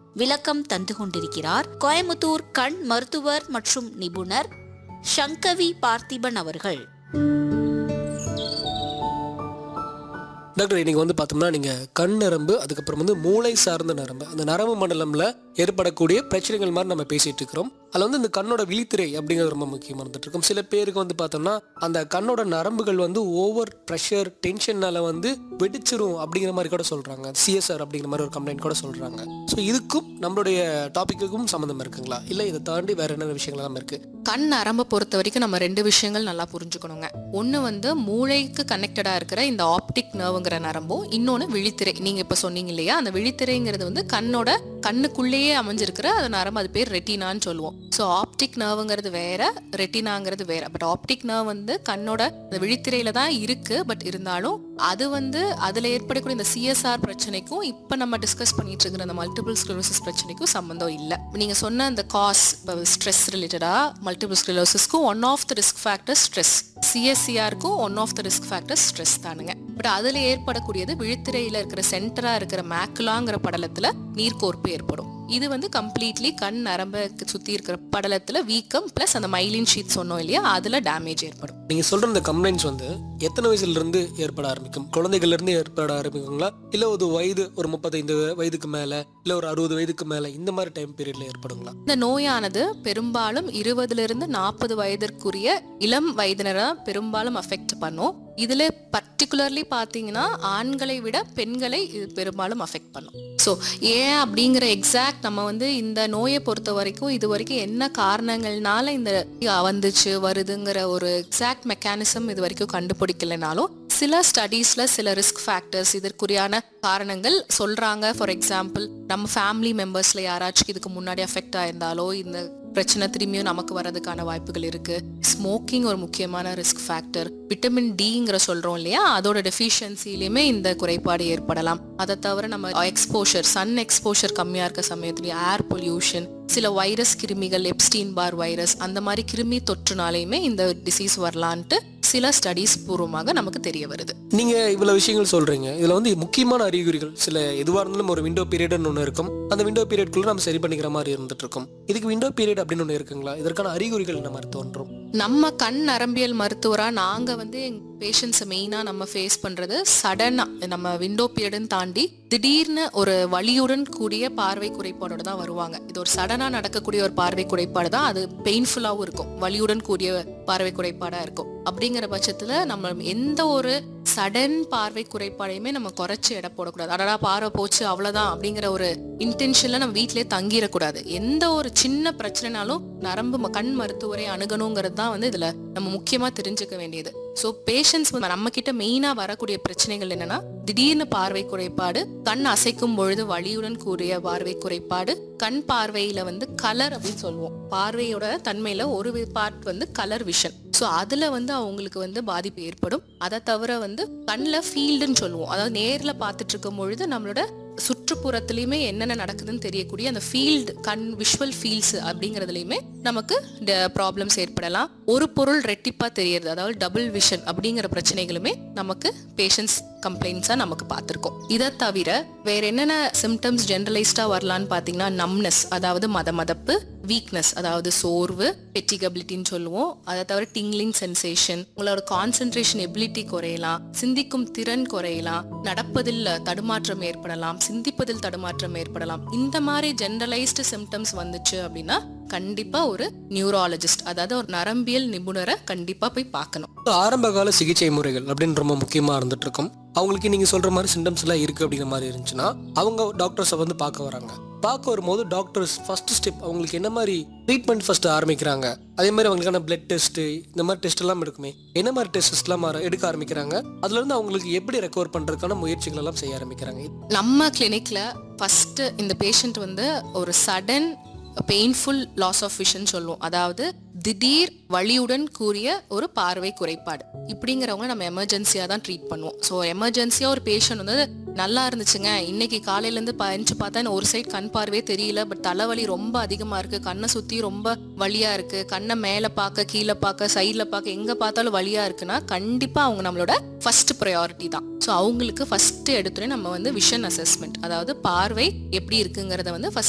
விளக்கம் தந்து கொண்டிருக்கிறார் கோயமுத்தூர் கண் மருத்துவர் மற்றும் நிபுணர் சங்கவி பார்த்திபன் அவர்கள் டாக்டர் இன்னைக்கு வந்து பார்த்தோம்னா நீங்கள் கண் நரம்பு அதுக்கப்புறம் வந்து மூளை சார்ந்த நரம்பு அந்த நரம்பு மண்டலம்ல ஏற்படக்கூடிய பிரச்சனைகள் மாதிரி நம்ம பேசிட்டு இருக்கிறோம் அதில் வந்து இந்த கண்ணோட விழித்திரை அப்படிங்கிறது ரொம்ப முக்கியமாக இருந்துட்டு இருக்கும் சில பேருக்கு வந்து பார்த்தோம்னா அந்த கண்ணோட நரம்புகள் வந்து ஓவர் ப்ரெஷர் டென்ஷன்னால வந்து வெடிச்சிரும் அப்படிங்கிற மாதிரி கூட சொல்கிறாங்க சிஎஸ்ஆர் அப்படிங்கிற மாதிரி ஒரு கம்ப்ளைண்ட் கூட சொல்கிறாங்க ஸோ இதுக்கும் நம்மளுடைய டாபிக்குக்கும் சம்மந்தம் இருக்குங்களா இல்லை இதை தாண்டி வேற என்ன விஷயங்கள் எல்லாம் இருக்குது கண் நரம்பை பொறுத்த வரைக்கும் நம்ம ரெண்டு விஷயங்கள் நல்லா புரிஞ்சுக்கணுங்க ஒன்று வந்து மூளைக்கு கனெக்டடாக இருக்கிற இந்த ஆப்டிக் நர்வுங்கிற நரம்பும் இன்னொன்று விழித்திரை நீங்கள் இப்போ சொன்னீங்க இல்லையா அந்த விழித்திரைங்கிறது வந்து கண்ணோட கண்ணுக்குள்ளேயே அமைஞ்சிருக்கிற அந்த நரம்பு அது பேர் ரெட்டினான்னு சொல்லுவோம் ஸோ ஆப்டிக் நர்வுங்கிறது வேற ரெட்டினாங்கிறது வேற பட் ஆப்டிக் நர்வ் வந்து கண்ணோட இந்த விழித்திரையில தான் இருக்கு பட் இருந்தாலும் அது வந்து அதில் ஏற்படக்கூடிய இந்த சிஎஸ்ஆர் பிரச்சனைக்கும் இப்போ நம்ம டிஸ்கஸ் பண்ணிட்டு இருக்கிற அந்த மல்டிபிள் ஸ்க்ளரோசிஸ் பிரச்சனைக்கும் சம்மந்தம் இல்லை நீங்கள் சொன்ன அந்த காஸ் இப்போ ஸ்ட்ரெஸ் ரிலேட்டடாக மல்டிபிள் ஸ்க்ளரோசிஸ்க்கும் one of the risk factor stress சிஎஸ்சிஆருக்கும் one of the risk factor stress தானுங்க பட் அதில் ஏற்படக்கூடியது விழித்திரையில் இருக்கிற சென்டராக இருக்கிற மேக்குலாங்கிற படலத்தில் நீர்க்கோர்ப்பு ஏற்படும் இது வந்து கம்ப்ளீட்லி கண் நரம்புக்கு சுற்றி இருக்கிற படலத்தில் வீக்கம் ப்ளஸ் அந்த மைலின் ஷீட் சொன்னோம் இல்லையா அதில் டேமேஜ் ஏற்படும் நீங்க சொல்ற இந்த கம்ப்ளைண்ட்ஸ் வந்து எத்தனை வயசுல இருந்து ஏற்பட ஆரம்பிக்கும் குழந்தைகள்ல இருந்து ஏற்பட ஆரம்பிக்குங்களா இல்ல ஒரு வயது ஒரு முப்பத்தைந்து வயதுக்கு மேல இல்ல ஒரு அறுபது வயதுக்கு மேல இந்த மாதிரி டைம் பீரியட்ல ஏற்படுங்களா இந்த நோயானது பெரும்பாலும் இருபதுல இருந்து நாற்பது வயதிற்குரிய இளம் வயதினரை பெரும்பாலும் அஃபெக்ட் பண்ணும் இதுல பர்டிகுலர்லி பாத்தீங்கன்னா ஆண்களை விட பெண்களை இது பெரும்பாலும் அஃபெக்ட் பண்ணும் ஸோ ஏன் அப்படிங்கிற எக்ஸாக்ட் நம்ம வந்து இந்த நோயை பொறுத்த வரைக்கும் இது வரைக்கும் என்ன காரணங்கள்னால இந்த வந்துச்சு வருதுங்கிற ஒரு எக்ஸாக்ட் மெக்கானிசம் இது வரைக்கும் கண்டுபிடிக்கலைனாலும் சில ஸ்டடீஸ்ல சில ரிஸ்க் ஃபேக்டர்ஸ் இதற்குரியான காரணங்கள் சொல்றாங்க ஃபார் எக்ஸாம்பிள் நம்ம ஃபேமிலி மெம்பர்ஸ்ல யாராச்சும் இதுக்கு முன்னாடி அஃபெக்ட் ஆயிருந்தாலோ இந்த பிரச்சனை திரும்பியும் நமக்கு வர்றதுக்கான வாய்ப்புகள் இருக்கு ஸ்மோக்கிங் ஒரு முக்கியமான ரிஸ்க் ஃபேக்டர் விட்டமின் டிங்கிற சொல்றோம் இல்லையா அதோட டெஃபிஷியன்சிலையுமே இந்த குறைபாடு ஏற்படலாம் அதை தவிர நம்ம எக்ஸ்போஷர் சன் எக்ஸ்போஷர் கம்மியா இருக்க சமயத்துல ஏர் பொல்யூஷன் சில வைரஸ் கிருமிகள் எப்ஸ்டீன் பார் வைரஸ் அந்த மாதிரி கிருமி தொற்றுனாலையுமே இந்த டிசீஸ் வரலான்ட்டு சில ஸ்டடீஸ் பூர்வமாக நமக்கு தெரிய வருது நீங்க இவ்வளவு விஷயங்கள் சொல்றீங்க இதுல வந்து முக்கியமான அறிகுறிகள் சில எதுவா இருந்தாலும் ஒரு விண்டோ பீரியட்னு ஒன்று இருக்கும் அந்த விண்டோ பீரியட்குள்ள நம்ம சரி பண்ணிக்கிற மாதிரி இருந்துட்டு இருக்கும் இதுக்கு விண்டோ பீரியட் அப்படின்னு ஒன்று இருக்குங்களா இதற்கான அறிகுறிகள் என்ன மாதிரி தோன்றும் நம்ம கண் நரம்பியல் மருத்துவரா நாங்க வந்து எங்க பேஷண்ட்ஸை மெயினா நம்ம ஃபேஸ் பண்றது சடனா நம்ம விண்டோ பீரியட்னு தாண்டி திடீர்னு ஒரு வலியுடன் கூடிய பார்வை குறைபாடோட தான் வருவாங்க இது ஒரு சடனா நடக்கக்கூடிய ஒரு பார்வை குறைபாடு தான் அது பெயின்ஃபுல்லாவும் இருக்கும் வலியுடன் கூடிய பார்வை குறைபாடா இருக்கும் அப்படிங்கிற பட்சத்துல நம்ம எந்த ஒரு சடன் பார்வை குறைபாடையுமே நம்ம குறைச்சு எடை போடக்கூடாது அடடா பார்வை போச்சு அவ்வளவுதான் அப்படிங்கிற ஒரு இன்டென்ஷன்ல நம்ம வீட்டிலேயே தங்கிடக்கூடாது எந்த ஒரு சின்ன பிரச்சனைனாலும் நரம்பு ம- கண் மருத்துவரை அணுகணுங்கிறது தான் வந்து இதுல நம்ம முக்கியமா தெரிஞ்சுக்க வேண்டியது ஸோ பேஷண்ட்ஸ் நம்ம கிட்ட மெயினா வரக்கூடிய பிரச்சனைகள் என்னன்னா திடீர்னு பார்வை குறைபாடு கண் அசைக்கும் பொழுது வலியுடன் கூடிய பார்வை குறைபாடு கண் பார்வையில வந்து கலர் அப்படின்னு சொல்லுவோம் பார்வையோட தன்மையில ஒரு பார்ட் வந்து கலர் விஷன் ஸோ அதுல வந்து அவங்களுக்கு வந்து பாதிப்பு ஏற்படும் அதை தவிர வந்து கண்ணில் ஃபீல்டுன்னு சொல்லுவோம் அதாவது நேர்ல பார்த்துட்டு இருக்கும் பொழுது நம்மளோட சுற்றுப்புறத்துலையுமே என்னென்ன நடக்குதுன்னு தெரியக்கூடிய அந்த ஃபீல்டு கண் விஷுவல் ஃபீல்ட்ஸ் அப்படிங்கிறதுலையுமே நமக்கு ப்ராப்ளம்ஸ் ஏற்படலாம் ஒரு பொருள் ரெட்டிப்பா தெரியறது அதாவது டபுள் விஷன் அப்படிங்கிற பிரச்சனைகளுமே நமக்கு பேஷண்ட்ஸ் கம்ப்ளைண்ட்ஸா நமக்கு பார்த்துருக்கோம் இதை தவிர வேற என்னென்ன சிம்டம்ஸ் ஜென்ரலைஸ்டா வரலான்னு பார்த்தீங்கன்னா நம்னஸ் அதாவது மத மதப்பு வீக்னஸ் அதாவது சோர்வு பெட்டிகபிலிட்டின்னு சொல்லுவோம் அதை தவிர டிங்லிங் சென்சேஷன் உங்களோட கான்சென்ட்ரேஷன் எபிலிட்டி குறையலாம் சிந்திக்கும் திறன் குறையலாம் நடப்பதில் தடுமாற்றம் ஏற்படலாம் சிந்திப்பதில் தடுமாற்றம் ஏற்படலாம் இந்த மாதிரி ஜென்ரலைஸ்டு சிம்டம்ஸ் வந்துச்சு அப்படின்னா கண்டிப்பா ஒரு நியூராலஜிஸ்ட் அதாவது ஒரு நரம்பியல் நிபுணரை கண்டிப்பா போய் பார்க்கணும் ஆரம்ப கால சிகிச்சை முறைகள் அப்படின்னு ரொம்ப முக்கியமா இருந்துட்டு இருக்கும் அவங்களுக்கு நீங்க சொல்ற மாதிரி சிம்டம்ஸ் எல்லாம் இருக்கு அப்படிங்கிற மாதிரி இருந்துச்சுன்னா அவங்க டாக்டர்ஸை வந்து பார்க்க வராங்க பார்க்க வரும்போது டாக்டர்ஸ் ஃபர்ஸ்ட் ஸ்டெப் அவங்களுக்கு என்ன மாதிரி ட்ரீட்மெண்ட் ஃபர்ஸ்ட் ஆரம்பிக்கிறாங்க அதே மாதிரி அவங்களுக்கான பிளட் டெஸ்ட் இந்த மாதிரி டெஸ்ட் எல்லாம் எடுக்குமே என்ன மாதிரி டெஸ்ட்லாம் எடுக்க ஆரம்பிக்கிறாங்க அதுல இருந்து அவங்களுக்கு எப்படி ரெக்கவர் பண்றதுக்கான முயற்சிகள் எல்லாம் செய்ய ஆரம்பிக்கிறாங்க நம்ம கிளினிக்ல ஃபர்ஸ்ட் இந்த பேஷண்ட் வந்து ஒரு sudden painful loss of vision சொல்லுவோம் அதாவது திடீர் வலியுடன் கூடிய ஒரு பார்வை குறைபாடு இப்படிங்கிறவங்க நம்ம எமர்ஜென்சியாக தான் ட்ரீட் பண்ணுவோம் ஸோ எமர்ஜென்சியாக ஒரு பேஷண்ட் வந்து நல்லா இருந்துச்சுங்க இன்னைக்கு காலையிலேருந்து பஞ்சு பார்த்தா எனக்கு ஒரு சைடு கண் பார்வையே தெரியல பட் தலைவலி ரொம்ப அதிகமாக இருக்குது கண்ணை சுற்றி ரொம்ப வலியாக இருக்குது கண்ணை மேலே பார்க்க கீழே பார்க்க சைடில் பார்க்க எங்கே பார்த்தாலும் வலியாக இருக்குன்னா கண்டிப்பாக அவங்க நம்மளோட ஃபர்ஸ்ட் ப்ரையாரிட்டி தான் ஸோ அவங்களுக்கு ஃபர்ஸ்ட் எடுத்துனே நம்ம வந்து விஷன் அசஸ்மெண்ட் அதாவது பார்வை எப்படி இருக்குங்கிறத வந்து ஃபர்ஸ்ட்